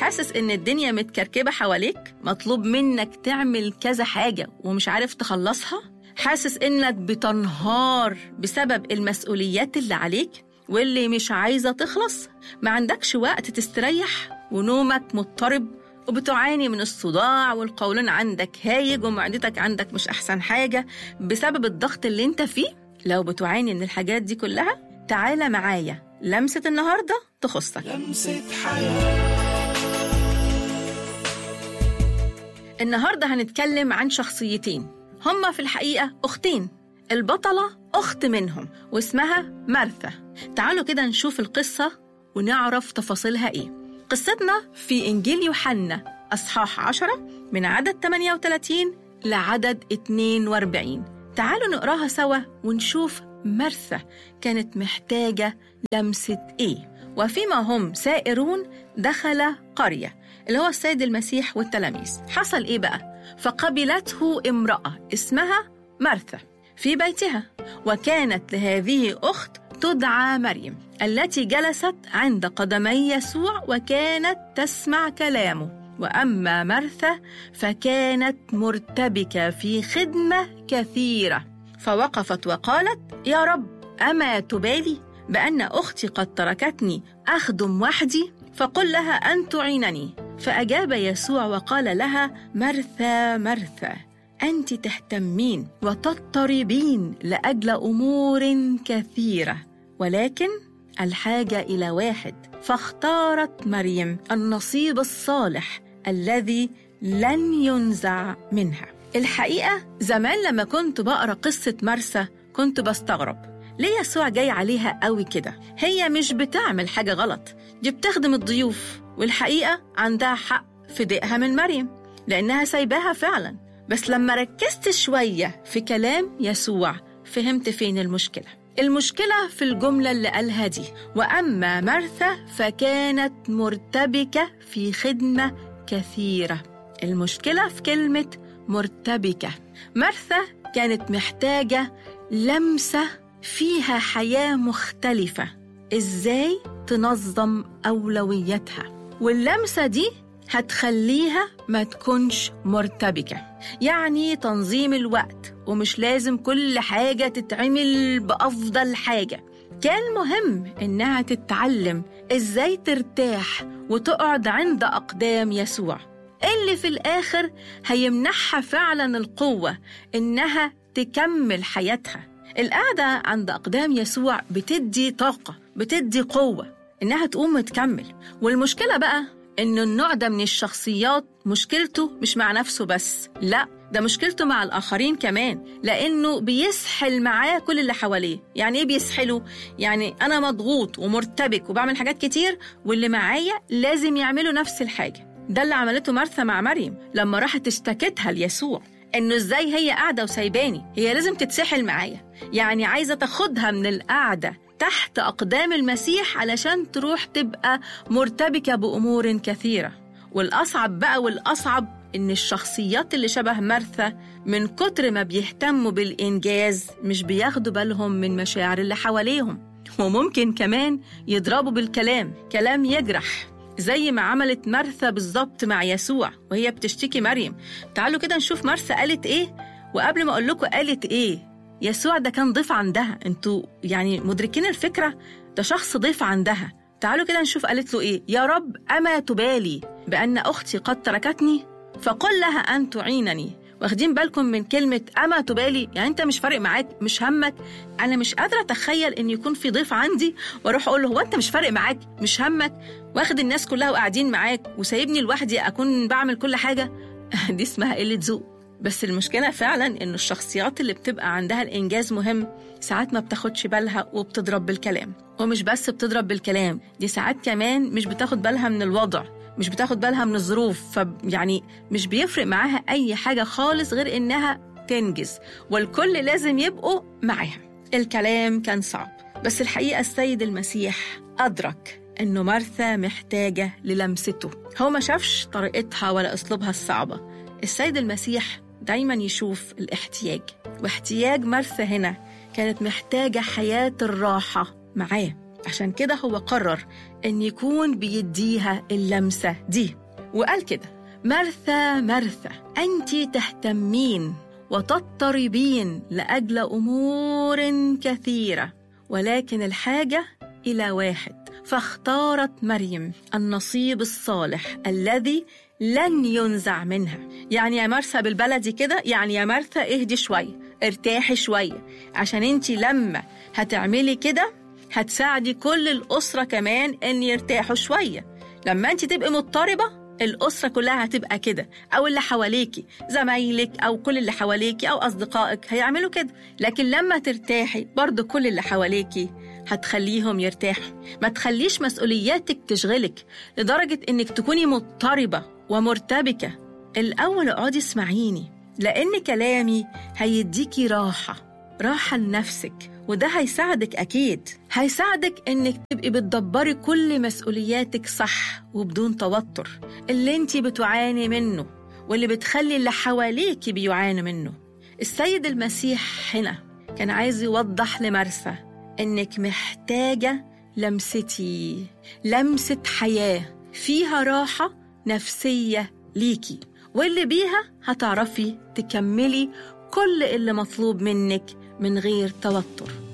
حاسس إن الدنيا متكركبة حواليك مطلوب منك تعمل كذا حاجة ومش عارف تخلصها حاسس إنك بتنهار بسبب المسؤوليات اللي عليك واللي مش عايزة تخلص ما عندكش وقت تستريح ونومك مضطرب وبتعاني من الصداع والقولون عندك هايج ومعدتك عندك مش أحسن حاجة بسبب الضغط اللي انت فيه لو بتعاني من الحاجات دي كلها تعالى معايا لمسة النهاردة تخصك لمسة حياة النهاردة هنتكلم عن شخصيتين هما في الحقيقة أختين البطلة أخت منهم واسمها مارثا تعالوا كده نشوف القصة ونعرف تفاصيلها إيه قصتنا في إنجيل يوحنا أصحاح 10 من عدد 38 لعدد 42 تعالوا نقراها سوا ونشوف مرثا كانت محتاجة لمسة إيه وفيما هم سائرون دخل قرية اللي هو السيد المسيح والتلاميذ حصل إيه بقى؟ فقبلته امرأة اسمها مرثا في بيتها وكانت لهذه أخت تدعى مريم التي جلست عند قدمي يسوع وكانت تسمع كلامه واما مرثا فكانت مرتبكه في خدمه كثيره فوقفت وقالت يا رب اما تبالي بان اختي قد تركتني اخدم وحدي فقل لها ان تعينني فاجاب يسوع وقال لها مرثا مرثا انت تهتمين وتضطربين لاجل امور كثيره ولكن الحاجه الى واحد فاختارت مريم النصيب الصالح الذي لن ينزع منها الحقيقه زمان لما كنت بقرا قصه مرسى كنت بستغرب ليه يسوع جاي عليها قوي كده هي مش بتعمل حاجه غلط دي بتخدم الضيوف والحقيقه عندها حق في ضيقها من مريم لانها سايباها فعلا بس لما ركزت شويه في كلام يسوع فهمت فين المشكله المشكلة في الجملة اللي قالها دي وأما مرثا فكانت مرتبكة في خدمة كثيرة المشكلة في كلمة مرتبكة مرثا كانت محتاجة لمسة فيها حياة مختلفة إزاي تنظم أولوياتها واللمسة دي هتخليها ما تكونش مرتبكة يعني تنظيم الوقت ومش لازم كل حاجة تتعمل بأفضل حاجة كان مهم إنها تتعلم إزاي ترتاح وتقعد عند أقدام يسوع اللي في الآخر هيمنحها فعلا القوة إنها تكمل حياتها القعدة عند أقدام يسوع بتدي طاقة بتدي قوة إنها تقوم وتكمل والمشكلة بقى إن النوع ده من الشخصيات مشكلته مش مع نفسه بس لا ده مشكلته مع الآخرين كمان لأنه بيسحل معاه كل اللي حواليه يعني إيه بيسحله؟ يعني أنا مضغوط ومرتبك وبعمل حاجات كتير واللي معايا لازم يعملوا نفس الحاجة ده اللي عملته مرثا مع مريم لما راحت اشتكتها ليسوع انه ازاي هي قاعده وسايباني هي لازم تتسحل معايا يعني عايزه تاخدها من القعده تحت اقدام المسيح علشان تروح تبقى مرتبكه بامور كثيره والاصعب بقى والاصعب ان الشخصيات اللي شبه مرثا من كتر ما بيهتموا بالانجاز مش بياخدوا بالهم من مشاعر اللي حواليهم وممكن كمان يضربوا بالكلام كلام يجرح زي ما عملت مرثا بالظبط مع يسوع وهي بتشتكي مريم تعالوا كده نشوف مرثا قالت ايه وقبل ما اقول لكم قالت ايه يسوع ده كان ضيف عندها انتوا يعني مدركين الفكره ده شخص ضيف عندها تعالوا كده نشوف قالت له ايه يا رب اما تبالي بان اختي قد تركتني فقل لها ان تعينني واخدين بالكم من كلمة أما تبالي يعني أنت مش فارق معاك مش همك أنا مش قادرة أتخيل إن يكون في ضيف عندي وأروح أقول له هو أنت مش فارق معاك مش همك واخد الناس كلها وقاعدين معاك وسايبني لوحدي أكون بعمل كل حاجة دي اسمها قلة ذوق بس المشكلة فعلا إن الشخصيات اللي بتبقى عندها الإنجاز مهم ساعات ما بتاخدش بالها وبتضرب بالكلام ومش بس بتضرب بالكلام دي ساعات كمان مش بتاخد بالها من الوضع مش بتاخد بالها من الظروف فيعني مش بيفرق معاها أي حاجة خالص غير إنها تنجز والكل لازم يبقوا معاها الكلام كان صعب بس الحقيقة السيد المسيح أدرك إنه مرثا محتاجة للمسته هو ما شافش طريقتها ولا أسلوبها الصعبة السيد المسيح دايما يشوف الاحتياج واحتياج مرثا هنا كانت محتاجة حياة الراحة معاه عشان كده هو قرر إن يكون بيديها اللمسة دي وقال كده مرثى مرثى أنت تهتمين وتضطربين لأجل أمور كثيرة ولكن الحاجة إلى واحد فاختارت مريم النصيب الصالح الذي لن ينزع منها يعني يا مرثى بالبلدي كده يعني يا مرثى اهدي شوية ارتاحي شوية عشان انت لما هتعملي كده هتساعدي كل الأسرة كمان ان يرتاحوا شوية لما انت تبقي مضطربة الأسرة كلها هتبقى كده أو اللي حواليكي زمايلك أو كل اللي حواليكي أو أصدقائك هيعملوا كده لكن لما ترتاحي برضو كل اللي حواليكي هتخليهم يرتاحوا ما تخليش مسؤولياتك تشغلك لدرجة إنك تكوني مضطربة ومرتبكة الأول اقعدي اسمعيني لأن كلامي هيديكي راحة راحة لنفسك وده هيساعدك أكيد هيساعدك إنك تبقي بتدبري كل مسؤولياتك صح وبدون توتر اللي انتي بتعاني منه واللي بتخلي اللي حواليكي بيعانوا منه السيد المسيح هنا كان عايز يوضح لمرثى إنك محتاجة لمستي لمسة حياة فيها راحة نفسية ليكي واللي بيها هتعرفي تكملي كل اللي مطلوب منك من غير توتر